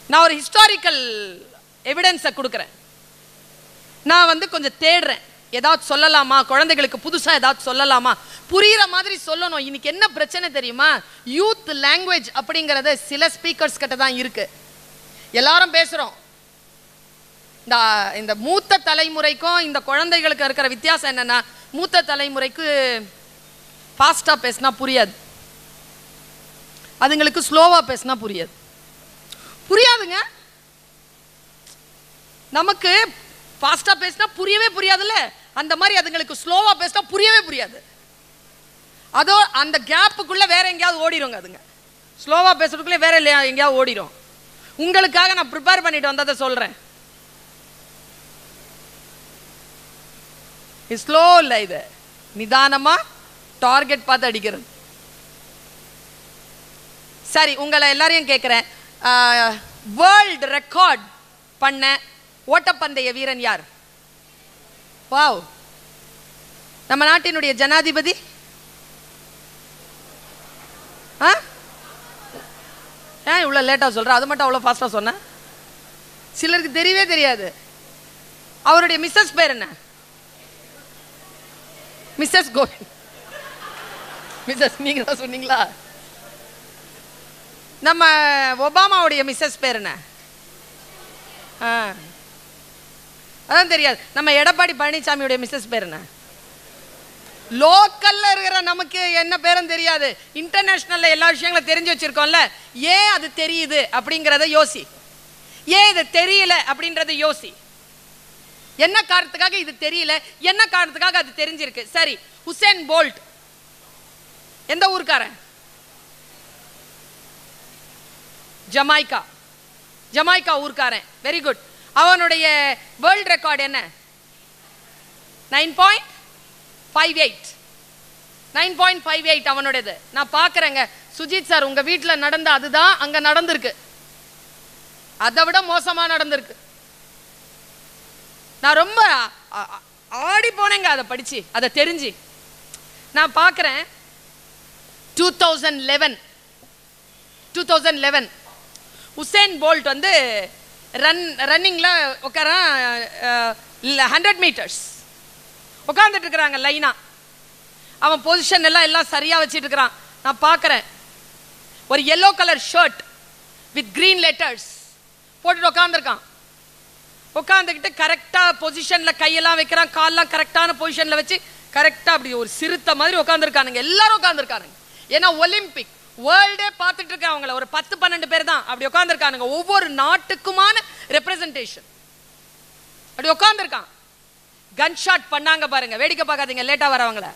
நான் ஒரு ஹிஸ்டாரிக்கல் எவிடன்ஸை கொடுக்குறேன் நான் வந்து கொஞ்சம் தேடுறேன் ஏதாவது சொல்லலாமா குழந்தைகளுக்கு புதுசா ஏதாவது சொல்லலாமா புரியுற மாதிரி சொல்லணும் இன்னைக்கு என்ன பிரச்சனை தெரியுமா யூத் லாங்குவேஜ் அப்படிங்கறது சில ஸ்பீக்கர்ஸ் கிட்ட தான் இருக்கு எல்லாரும் பேசுறோம் இந்த இந்த மூத்த தலைமுறைக்கும் இந்த குழந்தைகளுக்கு இருக்கிற வித்தியாசம் என்னன்னா மூத்த தலைமுறைக்கு ஃபாஸ்டா பேசினா புரியாது அதுங்களுக்கு ஸ்லோவா பேசினா புரியாது புரியாதுங்க நமக்கு ஃபாஸ்டா பேசினா புரியவே புரியாதுல்ல அந்த மாதிரி அதுங்களுக்கு ஸ்லோவா பேசினா புரியவே புரியாது அதோ அந்த கேப்புக்குள்ள வேற எங்கேயாவது ஓடிடுங்க அதுங்க ஸ்லோவா பேசுறதுக்குள்ளே வேற இல்லையா எங்கேயாவது ஓடிடும் உங்களுக்காக நான் ப்ரிப்பேர் பண்ணிட்டு வந்ததை சொல்றேன் ஸ்லோ இல்லை இது நிதானமா டார்கெட் பார்த்து அடிக்கிறது சரி உங்களை எல்லாரையும் கேட்குறேன் வேர்ல்டு ரெக்கார்ட் பண்ண ஓட்டப்பந்தய வீரன் யார் வாவ் நம்ம நாட்டினுடைய ஜனாதிபதி ஆ ஏன் இவ்வளோ லேட்டாக சொல்கிற அது மட்டும் அவ்வளோ ஃபாஸ்ட்டாக சொன்னேன் சிலருக்கு தெரியவே தெரியாது அவருடைய மிஸ்ஸஸ் பேர் என்ன மிஸ்ஸஸ் கோவிந்த் மிஸ்ஸஸ் நீங்க தான் சொன்னீங்களா நம்ம ஒபாமாவுடைய மிஸ்ஸஸ் பேர் என்ன ஆ அதான் தெரியாது நம்ம எடப்பாடி பழனிசாமியுடைய மிஸ்ஸஸ் பேர் என்ன லோக்கல்ல இருக்கிற நமக்கு என்ன பேரும் தெரியாது இன்டர்நேஷனல்ல எல்லா விஷயங்களும் தெரிஞ்சு வச்சிருக்கோம்ல ஏன் அது தெரியுது அப்படிங்கிறத யோசி ஏன் இது தெரியல அப்படின்றத யோசி என்ன காரணத்துக்காக இது தெரியல என்ன காரணத்துக்காக அது தெரிஞ்சிருக்கு சரி உசேன் போல்ட் எந்த ஊர்க்காரன் ஜமாய்க்கா ஜமாய்க்கா ஊர்க்காரன் வெரி குட் அவனுடைய வேர்ல்ட் ரெக்கார்ட் என்ன nine point five eight nine point five eight அவனுடையது நான் பார்க்குறேங்க சுஜித் சார் உங்கள் வீட்டில் நடந்த அதுதான் அங்கே நடந்திருக்கு அதை விட மோசமாக நடந்திருக்கு நான் ரொம்ப ஆ- ஆ- ஆடி போனேங்க அதை படிச்சு அதை தெரிஞ்சு நான் பார்க்குறேன் two thousand eleven two thousand eleven Usain Bolt வந்து ரன் ரன்னிங்கில் உட்காரான் ஹண்ட்ரட் மீட்டர்ஸ் உட்காந்துட்டு இருக்கிறாங்க லைனா அவன் பொசிஷன் எல்லாம் எல்லாம் சரியாக வச்சுட்டு இருக்கிறான் நான் பார்க்குறேன் ஒரு yellow colour shirt with green letters போட்டுட்டு உட்காந்துருக்கான் உட்காந்துக்கிட்டு கரெக்டாக பொசிஷனில் கையெல்லாம் வைக்கிறான் கால்லாம் கரெக்டான பொசிஷனில் வச்சு கரெக்டாக அப்படி ஒரு சிறுத்தை மாதிரி உட்காந்துருக்கானுங்க எல்லாரும் உட்காந்துருக்கானுங்க ஏன்னா ஒலிம்பிக் வேர்ல்டே பார்த்துட்டு இருக்க அவங்கள ஒரு பத்து பன்னெண்டு பேர் தான் அப்படி உட்காந்துருக்கானுங்க ஒவ்வொரு நாட்டுக்குமான ரெப்ரசன்டேஷன் அப்படி உட்காந்துருக்கான் கன் ஷாட் பண்ணாங்க பாருங்க வேடிக்கை பார்க்காதீங்க லேட்டா வரவங்கள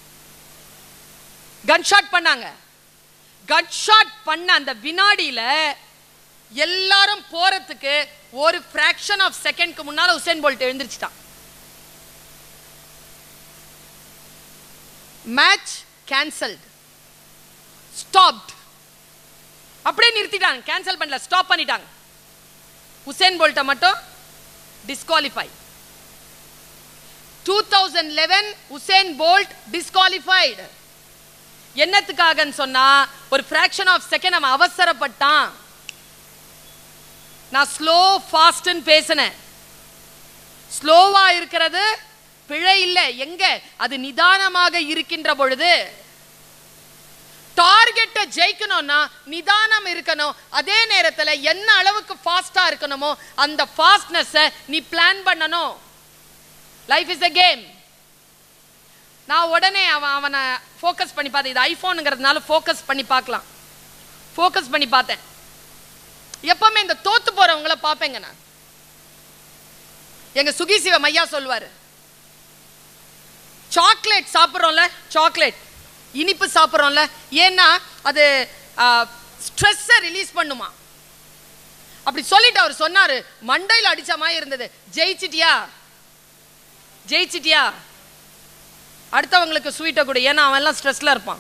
கன் ஷாட் பண்ணாங்க கன் ஷாட் பண்ண அந்த வினாடியில எல்லாரும் போறதுக்கு ஒரு fraction ஆஃப் செகண்ட்க்கு முன்னால உசேன் போல்ட் எழுந்திருச்சிட்டான் மேட்ச் கேன்சல்ட் ஸ்டாப்ட் அப்படியே நிறுத்திட்டாங்க கேன்சல் பண்ணல ஸ்டாப் பண்ணிட்டாங்க உசேன் போல்ட்டை மட்டும் disqualify two thousand eleven Usain Bolt disqualified என்னத்துக்காகன்னு சொன்னா ஒரு ஃபிராக்ஷன் ஆஃப் செகண்ட் அவன் அவசரப்பட்டான் நான் ஸ்லோ ஃபாஸ்ட்னு பேசினேன் ஸ்லோவா இருக்கிறது பிழை இல்லை எங்க அது நிதானமாக இருக்கின்ற பொழுது டார்கெட்டை ஜெயிக்கணும்னா நிதானம் இருக்கணும் அதே நேரத்துல என்ன அளவுக்கு ஃபாஸ்டா இருக்கணுமோ அந்த ஃபாஸ்ட்னஸை நீ பிளான் பண்ணணும் லைஃப் இஸ் a கேம் நான் உடனே அவன் அவனை ஃபோக்கஸ் பண்ணி பார்த்தேன் இது ஐஃபோனுங்கிறதுனால ஃபோக்கஸ் பண்ணி பார்க்கலாம் ஃபோக்கஸ் பண்ணி பார்த்தேன் எப்பவுமே இந்த தோத்து போறவங்கள பார்ப்பேங்க நான் எங்க சுகி சிவம் ஐயா சொல்லுவாரு சாக்லேட் சாப்பிட்றோம்ல சாக்லேட் இனிப்பு சாப்பிட்றோம்ல ஏன்னா அது ஸ்ட்ரெஸ்ஸை ரிலீஸ் பண்ணுமா அப்படி சொல்லிட்டு அவர் சொன்னாரு மண்டையில் அடிச்ச மாதிரி இருந்தது ஜெயிச்சிட்டியா ஜெயிச்சிட்டியா அடுத்தவங்களுக்கு ஸ்வீட்டை கொடு ஏன்னா அவன் எல்லாம் ஸ்ட்ரெஸ்ல இருப்பான்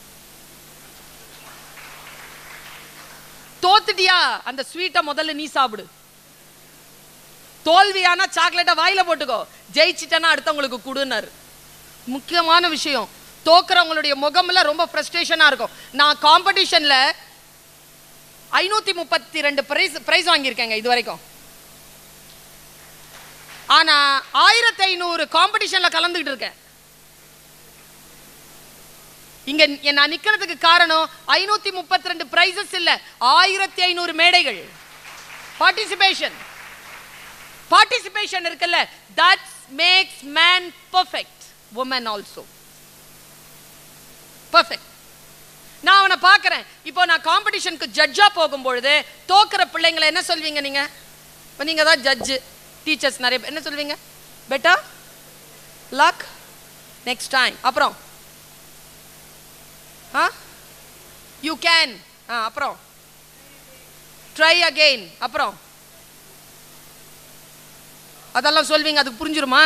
தோத்துட்டியா அந்த ஸ்வீட்டை முதல்ல நீ சாப்பிடு தோல்வியானா சாக்லேட்டை வாயில போட்டுக்கோ ஜெயிச்சிட்டனா அடுத்தவங்களுக்கு கொடுன்னாரு முக்கியமான விஷயம் தோக்குறவங்களுடைய முகம்ல ரொம்ப ஃப்ரஸ்ட்ரேஷனா இருக்கும் நான் காம்படிஷன்ல ஐநூத்தி முப்பத்தி ரெண்டு பிரைஸ் பிரைஸ் வாங்கியிருக்கேங்க இது வரைக்கும் ஆனா ஆயிரத்தி ஐநூறு காம்படிஷன்ல கலந்துகிட்டு இருக்கேன் இங்க ந- நான் நிக்கிறதுக்கு காரணம் ஐநூத்தி முப்பத்தி ரெண்டு பிரைசஸ் இல்ல ஆயிரத்தி ஐநூறு மேடைகள் பார்ட்டிசிபேஷன் பார்ட்டிசிபேஷன் இருக்குல்ல that makes man perfect woman also perfect நான் அவனை பார்க்கறேன் இப்போ நான் காம்படிஷனுக்கு ஜட்ஜா போகும்பொழுது தோக்குற பிள்ளைங்களை என்ன சொல்வீங்க நீங்க இப்போ நீங்க தான் ஜட்ஜு டீச்சர்ஸ் நிறைய பேர் என்ன சொல்வீங்க பெட்டா லக் நெக்ஸ்ட் டைம் அப்புறம் ஆ யூ கேன் ஆ அப்புறம் ட்ரை அகெயின் அப்புறம் அதெல்லாம் சொல்வீங்க அதுக்கு புரிஞ்சிருமா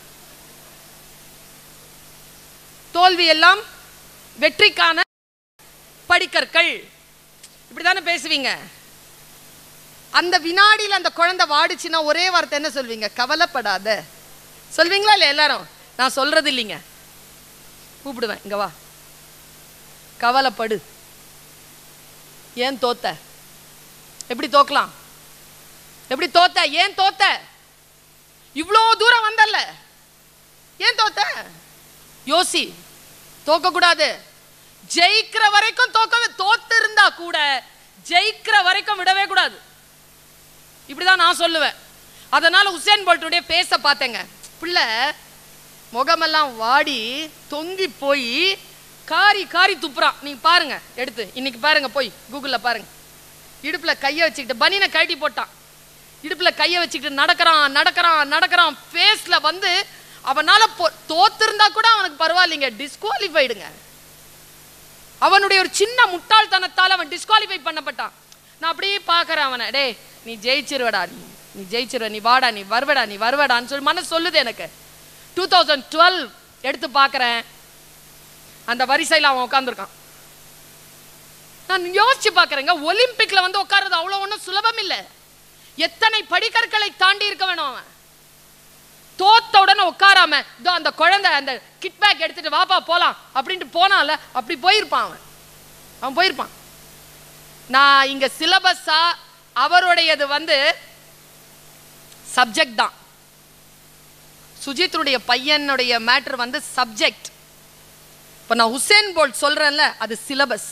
தோல்வி எல்லாம் வெற்றிக்கான படிக்கற்கள் இப்படிதானே பேசுவீங்க அந்த வினாடியில் அந்த குழந்தை வாடிச்சுன்னா ஒரே வார்த்தை என்ன சொல்வீங்க கவலைப்படாத சொல்வீங்களா இல்லை எல்லாரும் நான் சொல்றது இல்லைங்க கூப்பிடுவேன் இங்க வா கவலைப்படு ஏன் தோத்த எப்படி தோக்கலாம் எப்படி தோத்த ஏன் தோத்த இவ்வளோ தூரம் வந்தல்ல ஏன் தோத்த யோசி தோக்க கூடாது ஜெயிக்கிற வரைக்கும் தோக்கவே தோத்து இருந்தா கூட ஜெயிக்கிற வரைக்கும் விடவே கூடாது இப்படிதான் நான் சொல்லுவேன் அதனால உசேன் போல்ட்டுடைய பேச பார்த்தேங்க பிள்ளை முகமெல்லாம் வாடி தொங்கி போய் காரி காரி துப்புறான் நீங்க பாருங்க எடுத்து இன்னைக்கு பாருங்க போய் கூகுள்ல பாருங்க இடுப்புல கையை வச்சுக்கிட்டு பனியனை கழட்டி போட்டான் இடுப்புல கையை வச்சுக்கிட்டு நடக்கிறான் நடக்கிறான் நடக்கிறான் ஃபேஸ்ல வந்து அவனால பொ- தோத்திருந்தா கூட அவனுக்கு பரவாயில்லைங்க டிஸ்குவாலிஃபைடுங்க அவனுடைய ஒரு சின்ன முட்டாள்தனத்தால் அவன் டிஸ்குவாலிஃபை பண்ணப்பட்டான் நான் அப்படியே பார்க்கறேன் அவனை டேய் நீ ஜெயிச்சிருவடா நீ நீ ஜெயிச்சிருவ நீ வாடா நீ வருவடா நீ வருவடான்னு சொல்லி மனசு சொல்லுது எனக்கு டூ தௌசண்ட் டுவெல் எடுத்து பார்க்கறேன் அந்த வரிசையில் அவன் உட்காந்துருக்கான் நான் யோசிச்சு பார்க்கறேங்க ஒலிம்பிக்ல வந்து உட்கார்றது அவ்வளோ ஒன்றும் சுலபம் இல்லை எத்தனை படிக்கற்களை தாண்டி இருக்க வேணும் அவன் தோத்த உடனே உட்காராம இதோ அந்த குழந்தை அந்த கிட் பேக் எடுத்துட்டு வாப்பா போலாம் அப்படின்ட்டு போனால அப்படி போயிருப்பான் அவன் அவன் போயிருப்பான் நான் இங்க சிலபஸா அவருடையது வந்து சப்ஜெக்ட் தான் சுஜித்துடைய பையனுடைய மேட்டர் வந்து சப்ஜெக்ட் இப்போ நான் உசேன் போல்ட் சொல்றேன்ல அது சிலபஸ்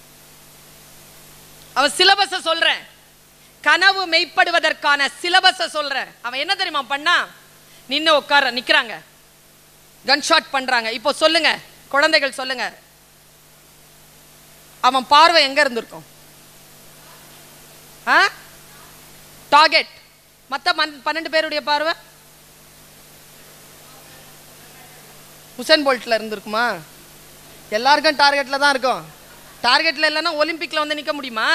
அவன் சிலபஸ சொல்றேன் கனவு மெய்ப்படுவதற்கான சிலபஸ சொல்றேன் அவன் என்ன தெரியுமா பண்ணா நின்னு உட்கார நிக்கிறாங்க கன் ஷாட் பண்றாங்க இப்போ சொல்லுங்க குழந்தைகள் சொல்லுங்க அவன் பார்வை எங்க இருந்திருக்கும் ஆ டார்கெட் மத்த மன்- பன்னெண்டு பேருடைய பார்வை உசேன் போல்ட்ல இருந்திருக்குமா எல்லாருக்கும் டார்கெட்ல தான் இருக்கும் டார்கெட்ல இல்லைன்னா ஒலிம்பிக்ல வந்து நிக்க முடியுமா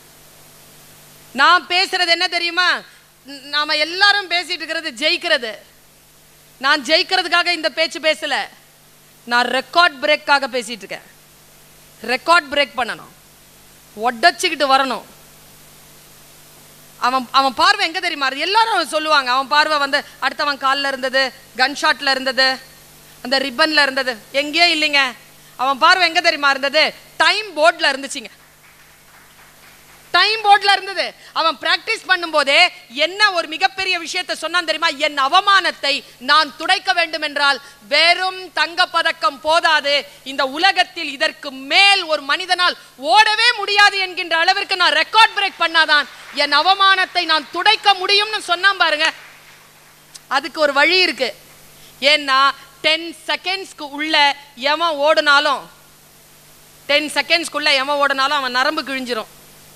நான் பேசுறது என்ன தெரியுமா ந- நாம எல்லாரும் பேசிட்டு இருக்கிறது ஜெயிக்கிறது நான் ஜெயிக்கிறதுக்காக இந்த பேச்சு பேசல நான் ரெக்கார்ட் பிரேக்காக பேசிட்டு இருக்கேன் ரெக்கார்ட் பிரேக் பண்ணணும் உடச்சிக்கிட்டு வரணும் அவன் அவன் பார்வை எங்க தெரியுமா அது எல்லாரும் சொல்லுவாங்க அவன் பார்வை வந்து அடுத்தவன் கால்ல இருந்தது கன் ஷாட்ல இருந்தது அந்த ரிப்பன்ல இருந்தது எங்கேயே இல்லைங்க அவன் பார்வை எங்க தெரியுமா இருந்தது டைம் போர்ட்ல இருந்துச்சுங்க டைம் போர்ட்ல இருந்தது அவன் பிராக்டிஸ் பண்ணும்போதே என்ன ஒரு மிகப்பெரிய விஷயத்தை சொன்னான் தெரியுமா என் அவமானத்தை நான் துடைக்க வேண்டும் என்றால் வெறும் தங்க பதக்கம் போதாது இந்த உலகத்தில் இதற்கு மேல் ஒரு மனிதனால் ஓடவே முடியாது என்கின்ற அளவிற்கு நான் ரெக்கார்ட் பிரேக் பண்ணாதான் என் அவமானத்தை நான் துடைக்க முடியும்னு சொன்னான் பாருங்க அதுக்கு ஒரு வழி இருக்கு ஏன்னா டென் செகண்ட்ஸ்க்கு உள்ள எவன் ஓடுனாலும் டென் செகண்ட்ஸ்க்குள்ள எவன் ஓடுனாலும் அவன் நரம்பு கிழிஞ்சிரும்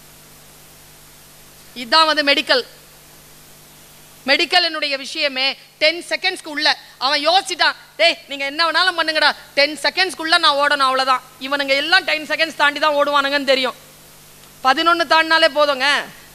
இதுதான் வந்து மெடிக்கல் மெடிக்கலினுடைய விஷயமே டென் செகண்ட்ஸ்க்கு உள்ள அவன் யோசிச்சிட்டான் டேய் நீங்க என்ன வேணாலும் பண்ணுங்கடா டென் செகண்ட்ஸ்க்குள்ள நான் ஓடணும் அவ்வளவுதான் இவனுங்க எல்லாம் டென் செகண்ட்ஸ் தாண்டி தான் ஓடுவானுங்கன்னு தெரியும் பதினொன்று தாண்டினாலே போதுங்க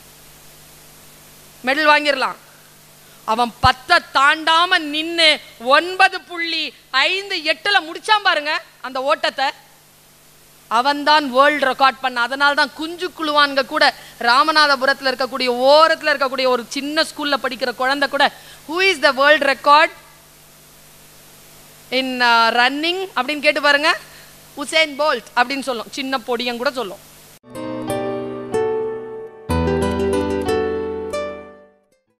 மெடல் வாங்கிடலாம் அவன் பத்தை தாண்டாம நின்னு ஒன்பது புள்ளி ஐந்து எட்டுல முடிச்சான் பாருங்க அந்த ஓட்டத்தை அவன்தான் வேர்ல்ட் ரெக்கார்ட் பண்ண அதனால தான் குஞ்சு குழுவான்க கூட ராமநாதபுரத்தில் இருக்கக்கூடிய ஓரத்தில் இருக்கக்கூடிய ஒரு சின்ன ஸ்கூல்ல படிக்கிற குழந்தை கூட who is the world record in running அப்படின்னு கேட்டு பாருங்க உசேன் போல்ட் அப்படின்னு சொல்லும் சின்ன பொடியன் கூட சொல்லும்